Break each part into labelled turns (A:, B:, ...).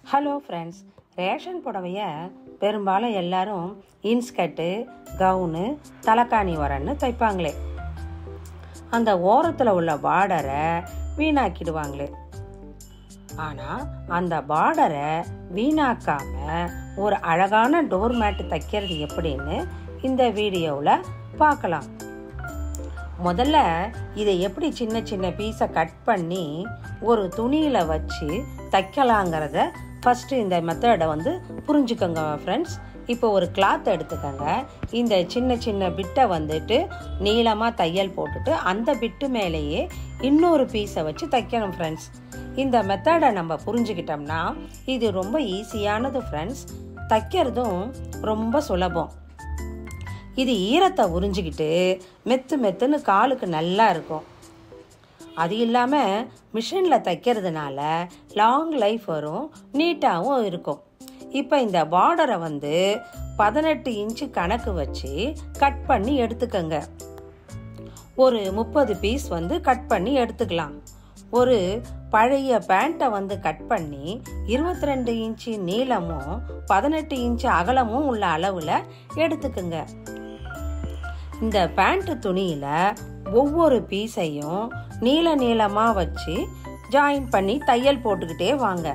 A: hello friends ration புடவைய பெரும்பாலும் எல்லாரும் இன்ஸ்கர்ட்டு கவுனு தலைக்காணி வரன்னு தைப்பாங்களே அந்த ஓரத்தில் உள்ள பார்டரை வீணாக்கிடுவாங்களே ஆனால் அந்த பார்டரை வீணாக்காம ஒரு அழகான டோர் மேட்டு தைக்கிறது எப்படின்னு இந்த வீடியோவில் பார்க்கலாம் முதல்ல இதை எப்படி சின்ன சின்ன பீஸை கட் பண்ணி ஒரு துணியில் வச்சு தைக்கலாங்கிறத ஃபஸ்ட்டு இந்த மெத்தடை வந்து புரிஞ்சுக்கோங்க ஃப்ரெண்ட்ஸ் இப்போ ஒரு கிளாத் எடுத்துக்கோங்க இந்த சின்ன சின்ன பிட்டை வந்துட்டு நீளமாக தையல் போட்டுட்டு அந்த பிட்டு மேலேயே இன்னொரு பீஸை வச்சு தைக்கணும் ஃப்ரெண்ட்ஸ் இந்த மெத்தடை நம்ம புரிஞ்சுக்கிட்டோம்னா இது ரொம்ப ஈஸியானது ஃப்ரெண்ட்ஸ் தைக்கிறதும் ரொம்ப சுலபம் இது ஈரத்தை உறிஞ்சிக்கிட்டு மெத்து மெத்துன்னு காலுக்கு நல்லா இருக்கும் அது இல்லாமல் மிஷினில் தைக்கிறதுனால லாங் லைஃப் வரும் நீட்டாகவும் இருக்கும் இப்போ இந்த பார்டரை வந்து பதினெட்டு இன்ச்சு கணக்கு வச்சு கட் பண்ணி எடுத்துக்கோங்க ஒரு முப்பது பீஸ் வந்து கட் பண்ணி எடுத்துக்கலாம் ஒரு பழைய பேண்ட்டை வந்து கட் பண்ணி இருபத்தி ரெண்டு இன்ச்சு நீளமும் பதினெட்டு இன்ச்சு அகலமும் உள்ள அளவில் எடுத்துக்குங்க இந்த பேண்ட்டு துணியில் ஒவ்வொரு பீஸையும் நீள நீளமாக வச்சு ஜாயின் பண்ணி தையல் போட்டுக்கிட்டே வாங்க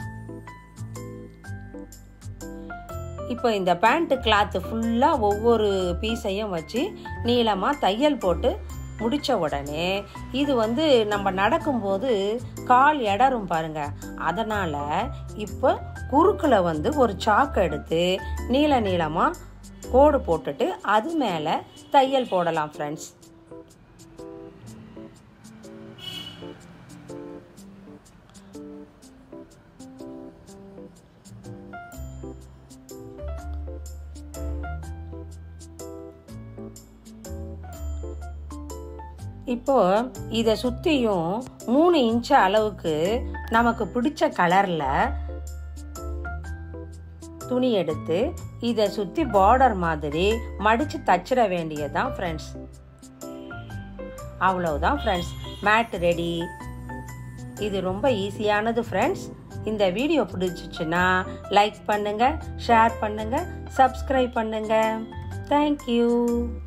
A: இப்போ இந்த பேண்ட்டு கிளாத்து ஃபுல்லாக ஒவ்வொரு பீஸையும் வச்சு நீளமாக தையல் போட்டு முடித்த உடனே இது வந்து நம்ம நடக்கும்போது கால் இடரும் பாருங்க அதனால் இப்போ குறுக்கில் வந்து ஒரு சாக்கு எடுத்து நீள நீளமாக கோடு போட்டுட்டு அது மேலே தையல் போடலாம் ஃப்ரெண்ட்ஸ் இப்போ இதை சுற்றியும் மூணு இன்ச்சு அளவுக்கு நமக்கு பிடிச்ச கலரில் துணி எடுத்து இதை சுற்றி பார்டர் மாதிரி மடித்து தச்சிட வேண்டியதுதான் ஃப்ரெண்ட்ஸ் அவ்வளவுதான் ஃப்ரெண்ட்ஸ் மேட் ரெடி இது ரொம்ப ஈஸியானது ஃப்ரெண்ட்ஸ் இந்த வீடியோ பிடிச்சிச்சுன்னா லைக் பண்ணுங்க ஷேர் பண்ணுங்க சப்ஸ்கிரைப் பண்ணுங்க தேங்க்யூ